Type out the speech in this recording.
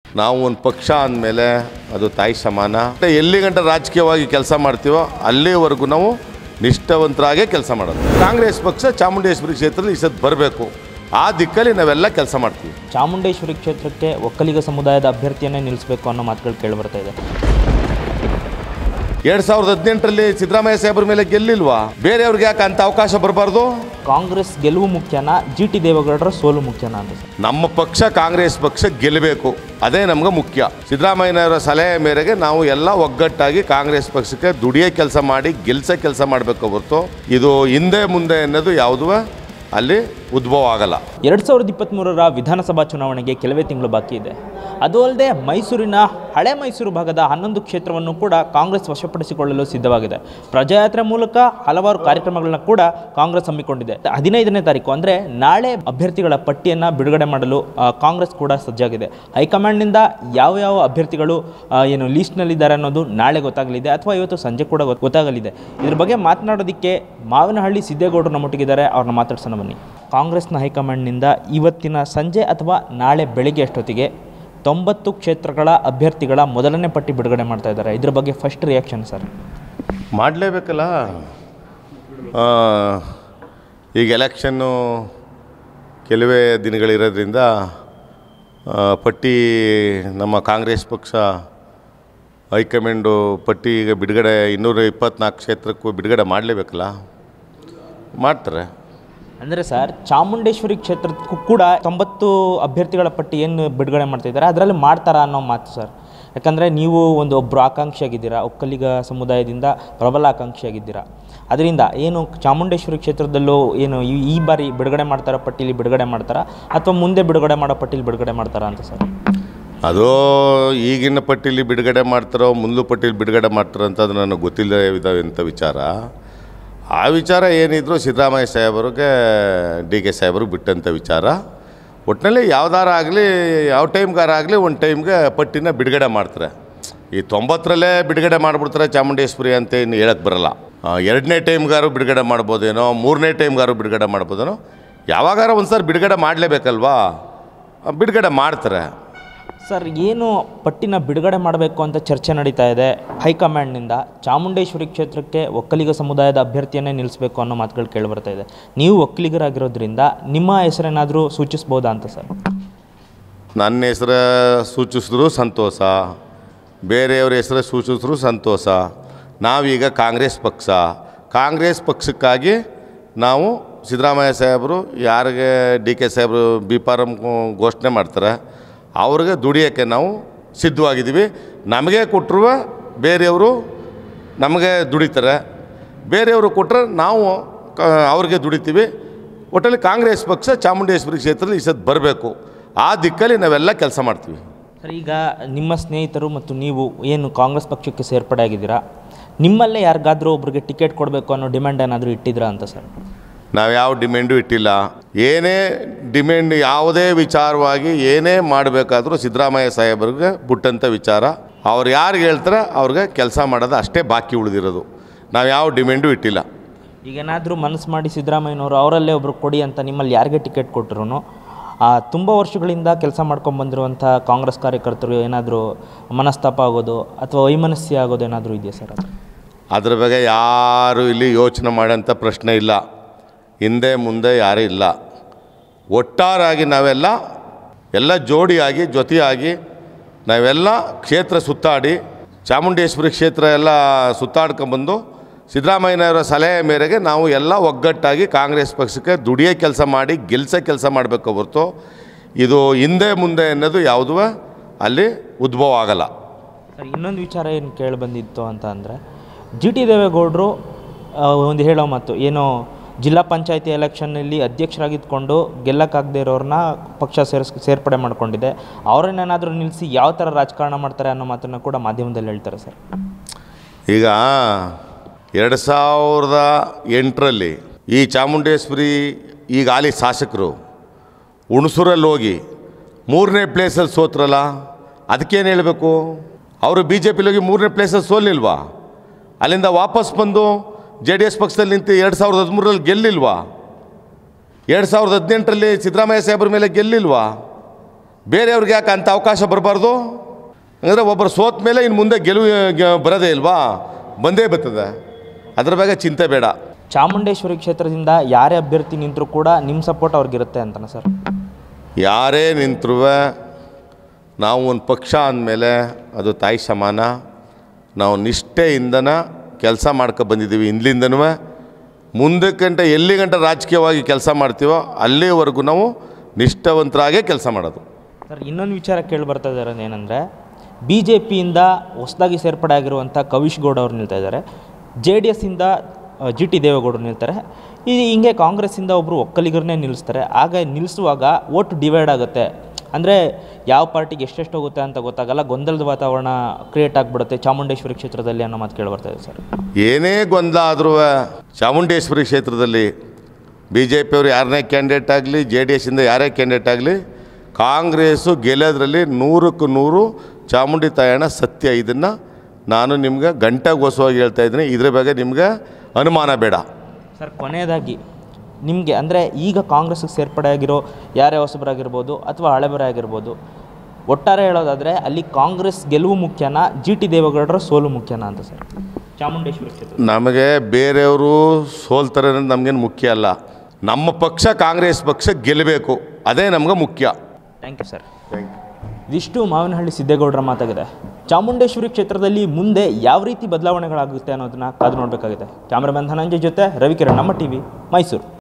ನಾವು ಒಂದು ಪಕ್ಷ ಅಂದಮೇಲೆ ಅದು ತಾಯಿ ಸಮಾನ ಮತ್ತೆ ಎಲ್ಲಿ ಗಂಟ ರಾಜಕೀಯವಾಗಿ ಕೆಲಸ ಮಾಡ್ತೀವೋ ಅಲ್ಲಿವರೆಗೂ ನಾವು ನಿಷ್ಠಾವಂತರಾಗೇ ಕೆಲಸ ಮಾಡೋದು ಕಾಂಗ್ರೆಸ್ ಪಕ್ಷ ಚಾಮುಂಡೇಶ್ವರಿ ಕ್ಷೇತ್ರದಲ್ಲಿ ಈ ಸತ್ ಬರಬೇಕು ಆ ದಿಕ್ಕಲ್ಲಿ ನಾವೆಲ್ಲ ಕೆಲಸ ಮಾಡ್ತೀವಿ ಚಾಮುಂಡೇಶ್ವರಿ ಕ್ಷೇತ್ರಕ್ಕೆ ಒಕ್ಕಲಿಗ ಸಮುದಾಯದ ಅಭ್ಯರ್ಥಿಯನ್ನೇ ನಿಲ್ಲಿಸಬೇಕು ಅನ್ನೋ ಮಾತುಗಳು ಕೇಳಿಬರ್ತಾ ಇದೆ ಎರಡು ಸಾವಿರದ ಹದಿನೆಂಟರಲ್ಲಿ ಸಿದ್ದರಾಮಯ್ಯ ಸಾಹೇಬ್ರ ಮೇಲೆ ಗೆಲ್ಲಿಲ್ವಾ ಬೇರೆಯವ್ರಿಗೆ ಯಾಕೆ ಅಂತ ಅವಕಾಶ ಬರಬಾರ್ದು ಕಾಂಗ್ರೆಸ್ ಗೆಲುವು ಮುಖ್ಯನಾ ಜಿ ಟಿ ದೇವೇಗೌಡರ ಸೋಲು ಮುಖ್ಯನಾ ಅಂತ ಸರ್ ನಮ್ಮ ಪಕ್ಷ ಕಾಂಗ್ರೆಸ್ ಪಕ್ಷ ಗೆಲ್ಲಬೇಕು ಅದೇ ನಮ್ಗೆ ಮುಖ್ಯ ಸಿದ್ದರಾಮಯ್ಯನವರ ಸಲಹೆ ಮೇರೆಗೆ ನಾವು ಎಲ್ಲ ಒಗ್ಗಟ್ಟಾಗಿ ಕಾಂಗ್ರೆಸ್ ಪಕ್ಷಕ್ಕೆ ದುಡಿಯೋ ಕೆಲಸ ಮಾಡಿ ಗೆಲ್ಸೋ ಕೆಲಸ ಮಾಡಬೇಕು ಹೊರತು ಇದು ಹಿಂದೆ ಮುಂದೆ ಅನ್ನೋದು ಯಾವುದೂ ಅಲ್ಲಿ ಉದ್ಭವ ಆಗಲ್ಲ ಎರಡು ಸಾವಿರದ ಇಪ್ಪತ್ತ್ಮೂರರ ವಿಧಾನಸಭಾ ಚುನಾವಣೆಗೆ ಕೆಲವೇ ತಿಂಗಳು ಬಾಕಿ ಇದೆ ಅದು ಅಲ್ಲದೆ ಮೈಸೂರಿನ ಹಳೆ ಮೈಸೂರು ಭಾಗದ ಹನ್ನೊಂದು ಕ್ಷೇತ್ರವನ್ನು ಕೂಡ ಕಾಂಗ್ರೆಸ್ ವಶಪಡಿಸಿಕೊಳ್ಳಲು ಸಿದ್ಧವಾಗಿದೆ ಪ್ರಜಾಯಾತ್ರೆ ಮೂಲಕ ಹಲವಾರು ಕಾರ್ಯಕ್ರಮಗಳನ್ನ ಕೂಡ ಕಾಂಗ್ರೆಸ್ ಹಮ್ಮಿಕೊಂಡಿದೆ ಹದಿನೈದನೇ ತಾರೀಕು ಅಂದರೆ ನಾಳೆ ಅಭ್ಯರ್ಥಿಗಳ ಪಟ್ಟಿಯನ್ನು ಬಿಡುಗಡೆ ಮಾಡಲು ಆ, ಕಾಂಗ್ರೆಸ್ ಕೂಡ ಸಜ್ಜಾಗಿದೆ ಹೈಕಮಾಂಡ್ನಿಂದ ಯಾವ ಯಾವ ಅಭ್ಯರ್ಥಿಗಳು ಆ, ಏನು ಲೀಸ್ಟ್ನಲ್ಲಿದ್ದಾರೆ ಅನ್ನೋದು ನಾಳೆ ಗೊತ್ತಾಗಲಿದೆ ಅಥವಾ ಇವತ್ತು ಸಂಜೆ ಕೂಡ ಗೊತ್- ಗೊತ್ತಾಗಲಿದೆ ಇದ್ರ ಬಗ್ಗೆ ಮಾತನಾಡೋದಕ್ಕೆ ಮಾವಿನಹಳ್ಳಿ ಸಿದ್ದೇಗೌಡರು ನಮ್ಮೊಟ್ಟಿಗಿದ್ದಾರೆ ಅವ್ರನ್ನ ಮಾತಾಡ್ಸೋಣ ಬನ್ನಿ ಕಾಂಗ್ರೆಸ್ನ ಹೈಕಮಾಂಡ್ನಿಂದ ಇವತ್ತಿನ ಸಂಜೆ ಅಥವಾ ನಾಳೆ ಬೆಳಿಗ್ಗೆ ಅಷ್ಟೊತ್ತಿಗೆ ತೊಂಬತ್ತು ಕ್ಷೇತ್ರಗಳ ಅಭ್ಯರ್ಥಿಗಳ ಮೊದಲನೇ ಪಟ್ಟಿ ಬಿಡುಗಡೆ ಮಾಡ್ತಾ ಇದ್ದಾರೆ ಇದ್ರ ಬಗ್ಗೆ ಫಸ್ಟ್ ರಿಯಾಕ್ಷನ್ ಸರ್ ಮಾಡಲೇಬೇಕಲ್ಲ ಆ, ಈಗ ಎಲೆಕ್ಷನ್ನು ಕೆಲವೇ ದಿನಗಳಿರೋದ್ರಿಂದ ಆ, ಪಟ್ಟಿ ನಮ್ಮ ಕಾಂಗ್ರೆಸ್ ಪಕ್ಷ ಹೈಕಮಾಂಡು ಪಟ್ಟಿ ಈಗ ಬಿಡುಗಡೆ ಇನ್ನೂರ ಇಪ್ಪತ್ನಾಲ್ಕು ಕ್ಷೇತ್ರಕ್ಕೂ ಬಿಡುಗಡೆ ಮಾಡಲೇಬೇಕಲ್ಲ ಮಾಡ್ತಾರೆ ಅಂದರೆ ಸರ್ ಚಾಮುಂಡೇಶ್ವರಿ ಕ್ಷೇತ್ರಕ್ಕೂ ಕೂಡ ತೊಂಬತ್ತು ಅಭ್ಯರ್ಥಿಗಳ ಪಟ್ಟಿ ಏನು ಬಿಡುಗಡೆ ಮಾಡ್ತಾ ಇದ್ದಾರೆ ಅದರಲ್ಲಿ ಮಾಡ್ತಾರಾ ಅನ್ನೋ ಮಾತು ಸರ್ ಯಾಕಂದರೆ ನೀವು ಒಂದು ಒಬ್ಬರು ಆಕಾಂಕ್ಷಿಯಾಗಿದ್ದೀರಾ ಒಕ್ಕಲಿಗ ಸಮುದಾಯದಿಂದ ಪ್ರಬಲ ಆಕಾಂಕ್ಷಿಯಾಗಿದ್ದೀರಾ ಅದರಿಂದ ಏನು ಚಾಮುಂಡೇಶ್ವರಿ ಕ್ಷೇತ್ರದಲ್ಲೂ ಏನು ಈ ಈ ಬಾರಿ ಬಿಡುಗಡೆ ಮಾಡ್ತಾರ ಪಟ್ಟಿಲಿ ಬಿಡುಗಡೆ ಮಾಡ್ತಾರಾ ಅಥವಾ ಮುಂದೆ ಬಿಡುಗಡೆ ಮಾಡೋ ಪಟ್ಟಿಲಿ ಬಿಡುಗಡೆ ಮಾಡ್ತಾರಾ ಅಂತ ಸರ್ ಅದು ಈಗಿನ ಪಟ್ಟಿಲಿ ಬಿಡುಗಡೆ ಮಾಡ್ತಾರೋ ಮುಂದೆ ಪಟ್ಟಿಲಿ ಬಿಡುಗಡೆ ಮಾಡ್ತಾರೋ ಅಂತ ಅದು ನನಗೆ ಗೊತ್ತಿಲ್ಲದೆ ಇದ್ದಾವಂಥ ವಿಚಾರ ಆ ವಿಚಾರ ಏನಿದ್ರು ಸಿದ್ದರಾಮಯ್ಯ ಸಾಹೇಬರಿಗೆ ಡಿ ಕೆ ಸಾಹೇಬ್ರಿಗೆ ಬಿಟ್ಟಂಥ ವಿಚಾರ ಒಟ್ಟಿನಲ್ಲಿ ಯಾವ್ದಾರ ಆಗಲಿ ಯಾವ ಟೈಮ್ಗಾರ ಆಗಲಿ ಒಂದು ಟೈಮ್ಗೆ ಪಟ್ಟಿನ ಬಿಡುಗಡೆ ಮಾಡ್ತಾರೆ ಈ ತೊಂಬತ್ತರಲ್ಲೇ ಬಿಡುಗಡೆ ಮಾಡಿಬಿಡ್ತಾರೆ ಚಾಮುಂಡೇಶ್ವರಿ ಅಂತ ಇನ್ನು ಹೇಳಕ್ಕೆ ಬರಲ್ಲ ಆ, ಎರಡನೇ ಟೈಮ್ಗಾರು ಬಿಡುಗಡೆ ಮಾಡ್ಬೋದೇನೋ ಮೂರನೇ ಟೈಮ್ಗಾರು ಬಿಡುಗಡೆ ಮಾಡ್ಬೋದೇನೋ ಯಾವಾಗಾರ ಒಂದು ಸರಿ ಬಿಡುಗಡೆ ಮಾಡಲೇಬೇಕಲ್ವಾ ಬಿಡುಗಡೆ ಮಾಡ್ತಾರೆ ಸರ್ ಏನು ಪಟ್ಟಿನ ಬಿಡುಗಡೆ ಮಾಡಬೇಕು ಅಂತ ಚರ್ಚೆ ನಡೀತಾ ಇದೆ ಹೈಕಮಾಂಡ್ನಿಂದ ಚಾಮುಂಡೇಶ್ವರಿ ಕ್ಷೇತ್ರಕ್ಕೆ ಒಕ್ಕಲಿಗ ಸಮುದಾಯದ ಅಭ್ಯರ್ಥಿಯನ್ನೇ ನಿಲ್ಲಿಸಬೇಕು ಅನ್ನೋ ಮಾತುಗಳು ಕೇಳಿಬರ್ತಾ ಇದೆ ನೀವು ಒಕ್ಕಲಿಗರಾಗಿರೋದ್ರಿಂದ ನಿಮ್ಮ ಹೆಸರೇನಾದರೂ ಸೂಚಿಸ್ಬೋದಾ ಅಂತ ಸರ್ ನನ್ನ ಹೆಸರು ಸೂಚಿಸಿದ್ರು ಸಂತೋಷ ಬೇರೆಯವ್ರ ಹೆಸರು ಸೂಚಿಸಿದ್ರು ಸಂತೋಷ ನಾವೀಗ ಕಾಂಗ್ರೆಸ್ ಪಕ್ಷ ಕಾಂಗ್ರೆಸ್ ಪಕ್ಷಕ್ಕಾಗಿ ನಾವು ಸಿದ್ದರಾಮಯ್ಯ ಸಾಹೇಬರು ಯಾರಿಗೆ ಡಿ ಕೆ ಸಾಹೇಬರು ಬಿ ಫಾರಮ್ ಘೋಷಣೆ ಮಾಡ್ತಾರೆ ಅವ್ರಿಗೆ ದುಡಿಯೋಕ್ಕೆ ನಾವು ಸಿದ್ಧವಾಗಿದ್ದೀವಿ ನಮಗೆ ಕೊಟ್ಟರು ಬೇರೆಯವರು ನಮಗೆ ದುಡಿತಾರೆ ಬೇರೆಯವರು ಕೊಟ್ಟರೆ ನಾವು ಕ- ಅವ್ರಿಗೆ ದುಡಿತೀವಿ ಒಟ್ಟಲ್ಲಿ ಕಾಂಗ್ರೆಸ್ ಪಕ್ಷ ಚಾಮುಂಡೇಶ್ವರಿ ಕ್ಷೇತ್ರದಲ್ಲಿ ಈ ಸತ್ ಬರಬೇಕು ಆ ದಿಕ್ಕಲ್ಲಿ ನಾವೆಲ್ಲ ಕೆಲಸ ಮಾಡ್ತೀವಿ ಸರ್ ಈಗ ನಿಮ್ಮ ಸ್ನೇಹಿತರು ಮತ್ತು ನೀವು ಏನು ಕಾಂಗ್ರೆಸ್ ಪಕ್ಷಕ್ಕೆ ಸೇರ್ಪಡೆ ಆಗಿದ್ದೀರಾ ನಿಮ್ಮಲ್ಲೇ ಯಾರಿಗಾದರೂ ಒಬ್ರಿಗೆ ಟಿಕೆಟ್ ಕೊಡಬೇಕು ಅನ್ನೋ ಡಿಮ್ಯಾಂಡ್ ಏನಾದರೂ ಇಟ್ಟಿದ್ದೀರಾ ಅಂತ ಸರ್ ನಾವು ಯಾವ ಡಿಮ್ಯಾಂಡು ಇಟ್ಟಿಲ್ಲ ಏನೇ ಡಿಮ್ಯಾಂಡ್ ಯಾವುದೇ ವಿಚಾರವಾಗಿ ಏನೇ ಮಾಡಬೇಕಾದ್ರೂ ಸಿದ್ದರಾಮಯ್ಯ ಸಾಹೇಬ್ರಿಗೆ ಬಿಟ್ಟಂಥ ವಿಚಾರ ಅವ್ರು ಯಾರಿಗೆ ಹೇಳ್ತಾರೆ ಅವ್ರಿಗೆ ಕೆಲಸ ಮಾಡೋದು ಅಷ್ಟೇ ಬಾಕಿ ಉಳಿದಿರೋದು ನಾವು ಯಾವ ಡಿಮ್ಯಾಂಡು ಇಟ್ಟಿಲ್ಲ ಈಗೇನಾದರೂ ಮನಸ್ಸು ಮಾಡಿ ಸಿದ್ದರಾಮಯ್ಯನವರು ಅವರಲ್ಲೇ ಒಬ್ರು ಕೊಡಿ ಅಂತ ನಿಮ್ಮಲ್ಲಿ ಯಾರಿಗೆ ಟಿಕೆಟ್ ಕೊಟ್ಟರು ತುಂಬ ವರ್ಷಗಳಿಂದ ಕೆಲಸ ಮಾಡ್ಕೊಂಡು ಬಂದಿರುವಂಥ ಕಾಂಗ್ರೆಸ್ ಕಾರ್ಯಕರ್ತರು ಏನಾದರೂ ಮನಸ್ತಾಪ ಆಗೋದು ಅಥವಾ ವೈಮನಸ್ಯ ಆಗೋದು ಏನಾದರೂ ಇದೆಯಾ ಸರ್ ಅದು ಅದ್ರ ಬಗ್ಗೆ ಯಾರು ಇಲ್ಲಿ ಯೋಚನೆ ಮಾಡೋಂಥ ಪ್ರಶ್ನೆ ಇಲ್ಲ ಹಿಂದೆ ಮುಂದೆ ಯಾರೂ ಇಲ್ಲ ಒಟ್ಟಾರಾಗಿ ನಾವೆಲ್ಲ ಎಲ್ಲ ಜೋಡಿಯಾಗಿ ಜೊತೆಯಾಗಿ ನಾವೆಲ್ಲ ಕ್ಷೇತ್ರ ಸುತ್ತಾಡಿ ಚಾಮುಂಡೇಶ್ವರಿ ಕ್ಷೇತ್ರ ಎಲ್ಲ ಸುತ್ತಾಡ್ಕೊಂಬಂದು ಸಿದ್ದರಾಮಯ್ಯನವರ ಸಲಹೆ ಮೇರೆಗೆ ನಾವು ಎಲ್ಲ ಒಗ್ಗಟ್ಟಾಗಿ ಕಾಂಗ್ರೆಸ್ ಪಕ್ಷಕ್ಕೆ ದುಡಿಯೋ ಕೆಲಸ ಮಾಡಿ ಗೆಲ್ಸೋ ಕೆಲಸ ಮಾಡಬೇಕು ಹೊರತು ಇದು ಹಿಂದೆ ಮುಂದೆ ಅನ್ನೋದು ಯಾವುದೂ ಅಲ್ಲಿ ಉದ್ಭವ ಆಗಲ್ಲ ಸರ್ ಇನ್ನೊಂದು ವಿಚಾರ ಏನು ಕೇಳಿ ಬಂದಿತ್ತು ಅಂತ ಅಂದರೆ ಜಿ ಟಿ ದೇವೇಗೌಡರು ಆ, ಒಂದು ಹೇಳೋ ಮಾತು ಏನು ಜಿಲ್ಲಾ ಪಂಚಾಯತಿ ಎಲೆಕ್ಷನ್ನಲ್ಲಿ ಅಧ್ಯಕ್ಷರಾಗಿದ್ಕೊಂಡು ಗೆಲ್ಲಕ್ಕಾಗದೇ ಇರೋರನ್ನ ಪಕ್ಷ ಸೇರಿಸ್ ಸೇರ್ಪಡೆ ಮಾಡ್ಕೊಂಡಿದೆ ಅವ್ರನ್ನೇನಾದರೂ ನಿಲ್ಲಿಸಿ ಯಾವ ಥರ ರಾಜಕಾರಣ ಮಾಡ್ತಾರೆ ಅನ್ನೋ ಮಾತನ್ನು ಕೂಡ ಮಾಧ್ಯಮದಲ್ಲಿ ಹೇಳ್ತಾರೆ ಸರ್ ಈಗ ಎರಡು ಸಾವಿರದ ಎಂಟರಲ್ಲಿ ಈ ಚಾಮುಂಡೇಶ್ವರಿ ಈಗ ಹಾಲಿ ಶಾಸಕರು ಹುಣಸೂರಲ್ಲಿ ಹೋಗಿ ಮೂರನೇ ಪ್ಲೇಸಲ್ಲಿ ಸೋತ್ರಲ್ಲ ಅದಕ್ಕೇನು ಹೇಳಬೇಕು ಅವರು ಬಿ ಜೆ ಪಿಲಿ ಹೋಗಿ ಮೂರನೇ ಪ್ಲೇಸಲ್ಲಿ ಸೋಲಿಲ್ವಾ ಅಲ್ಲಿಂದ ವಾಪಸ್ ಬಂದು ಜೆ ಡಿ ಎಸ್ ಪಕ್ಷದಲ್ಲಿ ನಿಂತು ಎರಡು ಸಾವಿರದ ಹದಿಮೂರರಲ್ಲಿ ಗೆಲ್ಲಿಲ್ವಾ ಎರಡು ಸಾವಿರದ ಹದಿನೆಂಟರಲ್ಲಿ ಸಿದ್ದರಾಮಯ್ಯ ಸಾಹೇಬ್ರ ಮೇಲೆ ಗೆಲ್ಲಿಲ್ವಾ ಬೇರೆಯವ್ರಿಗೆ ಯಾಕೆ ಅಂಥ ಅವಕಾಶ ಬರಬಾರ್ದು ಅಂದರೆ ಒಬ್ಬರು ಸೋತ ಮೇಲೆ ಇನ್ನು ಮುಂದೆ ಗೆಲುವು ಗೆ- ಬರೋದೇ ಇಲ್ವಾ ಬಂದೇ ಬರ್ತದೆ ಅದ್ರ ಬಗ್ಗೆ ಚಿಂತೆ ಬೇಡ ಚಾಮುಂಡೇಶ್ವರಿ ಕ್ಷೇತ್ರದಿಂದ ಯಾರೇ ಅಭ್ಯರ್ಥಿ ನಿಂತರೂ ಕೂಡ ನಿಮ್ಮ ಸಪೋರ್ಟ್ ಅವ್ರಿಗಿರುತ್ತೆ ಅಂತನ ಸರ್ ಯಾರೇ ನಿಂತರೂ ನಾವು ಒಂದು ಪಕ್ಷ ಅಂದಮೇಲೆ ಅದು ತಾಯಿ ಸಮಾನ ನಾವು ನಿಷ್ಠೆಯಿಂದನ ಕೆಲಸ ಮಾಡ್ಕೊ ಬಂದಿದ್ದೀವಿ ಇಂದ್ಲಿಂದನೂ ಮುಂದಕ್ಕಂಟ ಎಲ್ಲಿ ಗಂಟ ರಾಜಕೀಯವಾಗಿ ಕೆಲಸ ಮಾಡ್ತೀವೋ ಅಲ್ಲಿವರೆಗೂ ನಾವು ನಿಷ್ಠಾವಂತರಾಗೇ ಕೆಲಸ ಮಾಡೋದು ಸರ್ ಇನ್ನೊಂದು ವಿಚಾರ ಕೇಳಿ ಬರ್ತಾ ಇದ್ದಾರೆ ಏನಂದರೆ ಬಿ ಜೆ ಪಿಯಿಂದ ಹೊಸದಾಗಿ ಸೇರ್ಪಡೆ ಆಗಿರುವಂಥ ಕವಿಶ್ ಗೌಡ ಅವರು ನಿಲ್ತಾ ಇದ್ದಾರೆ ಜೆ ಡಿ ಎಸ್ಸಿಂದ ಜಿ ಟಿ ದೇವೇಗೌಡರು ನಿಲ್ತಾರೆ ಈ ಹಿಂಗೆ ಕಾಂಗ್ರೆಸ್ಸಿಂದ ಒಬ್ಬರು ಒಕ್ಕಲಿಗರನ್ನೇ ನಿಲ್ಲಿಸ್ತಾರೆ ಆಗ ನಿಲ್ಲಿಸುವಾಗ ಓಟ್ ಡಿವೈಡ್ ಆಗುತ್ತೆ ಅಂದರೆ ಯಾವ ಪಾರ್ಟಿಗೆ ಎಷ್ಟೆಷ್ಟು ಹೋಗುತ್ತೆ ಅಂತ ಗೊತ್ತಾಗಲ್ಲ ಗೊಂದಲದ ವಾತಾವರಣ ಕ್ರಿಯೇಟ್ ಆಗಿಬಿಡುತ್ತೆ ಚಾಮುಂಡೇಶ್ವರಿ ಕ್ಷೇತ್ರದಲ್ಲಿ ಅನ್ನೋ ಮಾತು ಕೇಳಿ ಬರ್ತಾ ಇದೆ ಸರ್ ಏನೇ ಗೊಂದಲ ಆದರೂ ಚಾಮುಂಡೇಶ್ವರಿ ಕ್ಷೇತ್ರದಲ್ಲಿ ಬಿ ಜೆ ಪಿಯವರು ಯಾರನ್ನೇ ಕ್ಯಾಂಡಿಡೇಟ್ ಆಗಲಿ ಜೆ ಡಿ ಎಸ್ಸಿಂದ ಯಾರೇ ಕ್ಯಾಂಡಿಡೇಟ್ ಆಗಲಿ ಕಾಂಗ್ರೆಸ್ಸು ಗೆಲ್ಲೋದ್ರಲ್ಲಿ ನೂರಕ್ಕೆ ನೂರು ಚಾಮುಂಡಿ ತಾಯಣ್ಣ ಸತ್ಯ ಇದನ್ನು ನಾನು ನಿಮ್ಗೆ ಗಂಟೆಗೋಸವಾಗಿ ಹೇಳ್ತಾ ಇದ್ದೀನಿ ಇದ್ರ ಬಗ್ಗೆ ನಿಮ್ಗೆ ಅನುಮಾನ ಬೇಡ ಸರ್ ಕೊನೆಯದಾಗಿ ನಿಮಗೆ ಅಂದರೆ ಈಗ ಕಾಂಗ್ರೆಸ್ಗೆ ಸೇರ್ಪಡೆ ಆಗಿರೋ ಯಾರೇ ಹೊಸಬರಾಗಿರ್ಬೋದು ಅಥವಾ ಹಳೆಬರ ಆಗಿರ್ಬೋದು ಒಟ್ಟಾರೆ ಹೇಳೋದಾದರೆ ಅಲ್ಲಿ ಕಾಂಗ್ರೆಸ್ ಗೆಲುವು ಮುಖ್ಯನಾ ಜಿ ಟಿ ದೇವೇಗೌಡರ ಸೋಲು ಮುಖ್ಯನಾ ಅಂತ ಸರ್ ಚಾಮುಂಡೇಶ್ವರಿ ಕ್ಷೇತ್ರ ನಮಗೆ ಬೇರೆಯವರು ಸೋಲ್ತಾರೆ ಅನ್ನೋದು ನಮಗೇನು ಮುಖ್ಯ ಅಲ್ಲ ನಮ್ಮ ಪಕ್ಷ ಕಾಂಗ್ರೆಸ್ ಪಕ್ಷ ಗೆಲ್ಲಬೇಕು ಅದೇ ನಮ್ಗೆ ಮುಖ್ಯ ಥ್ಯಾಂಕ್ ಯು ಸರ್ ಇದಿಷ್ಟು ಮಾವಿನಹಳ್ಳಿ ಸಿದ್ದೇಗೌಡರ ಮಾತಾಗಿದೆ ಚಾಮುಂಡೇಶ್ವರಿ ಕ್ಷೇತ್ರದಲ್ಲಿ ಮುಂದೆ ಯಾವ ರೀತಿ ಬದಲಾವಣೆಗಳಾಗುತ್ತೆ ಅನ್ನೋದನ್ನ ಕಾದು ನೋಡಬೇಕಾಗಿದೆ ಕ್ಯಾಮ್ರಾಮನ್ ಧನಂಜಯ್ ಜೊತೆ ರವಿಕಿರಣ್ ನಮ್ಮ ಟಿವಿ ಮೈಸೂರು